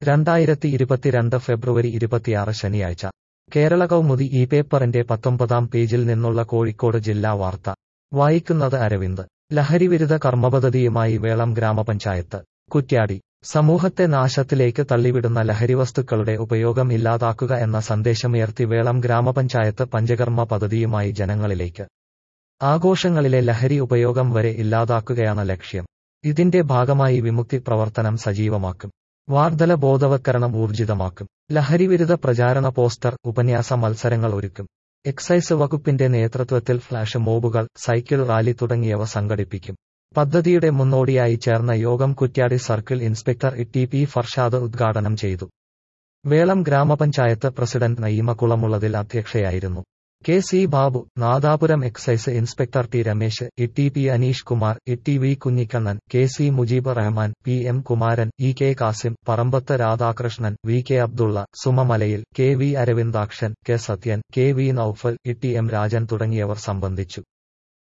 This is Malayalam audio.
രണ്ടായിരത്തി ഇരുപത്തിരണ്ട് ഫെബ്രുവരി ഇരുപത്തിയാറ് ശനിയാഴ്ച കേരള കൗമുദി ഈ പേപ്പറിന്റെ പത്തൊമ്പതാം പേജിൽ നിന്നുള്ള കോഴിക്കോട് ജില്ലാ വാർത്ത വായിക്കുന്നത് അരവിന്ദ് ലഹരിവിരുദ്ധ കർമ്മപദ്ധതിയുമായി വേളം ഗ്രാമപഞ്ചായത്ത് കുറ്റ്യാടി സമൂഹത്തെ നാശത്തിലേക്ക് തള്ളിവിടുന്ന ലഹരിവസ്തുക്കളുടെ ഉപയോഗം ഇല്ലാതാക്കുക എന്ന സന്ദേശമുയർത്തി വേളം ഗ്രാമപഞ്ചായത്ത് പഞ്ചകർമ്മ പദ്ധതിയുമായി ജനങ്ങളിലേക്ക് ആഘോഷങ്ങളിലെ ലഹരി ഉപയോഗം വരെ ഇല്ലാതാക്കുകയാണ് ലക്ഷ്യം ഇതിന്റെ ഭാഗമായി വിമുക്തി പ്രവർത്തനം സജീവമാക്കും വാർധല ബോധവത്കരണം ഊർജിതമാക്കും ലഹരിവിരുദ്ധ പ്രചാരണ പോസ്റ്റർ ഉപന്യാസ മത്സരങ്ങൾ ഒരുക്കും എക്സൈസ് വകുപ്പിന്റെ നേതൃത്വത്തിൽ ഫ്ലാഷ് മോബുകൾ സൈക്കിൾ റാലി തുടങ്ങിയവ സംഘടിപ്പിക്കും പദ്ധതിയുടെ മുന്നോടിയായി ചേർന്ന യോഗം Kuttiadi circle inspector T P Farshad ഉദ്ഘാടനം ചെയ്തു വേളം ഗ്രാമപഞ്ചായത്ത് പ്രസിഡന്റ് നയിമ കുളമുള്ളതിൽ അധ്യക്ഷയായിരുന്നു K C Babu Nadapuram excise inspector T Ramesh E T P Aneesh Kumar E T V Kunhikannan K C Mujeeb Rahman P M Kumaran E K Kasim Parambath Radhakrishnan V K Abdulla സുമമലയിൽ K V Aravindakshan K Sathyan K V Naufal E T M Rajan തുടങ്ങിയവർ സംബന്ധിച്ചു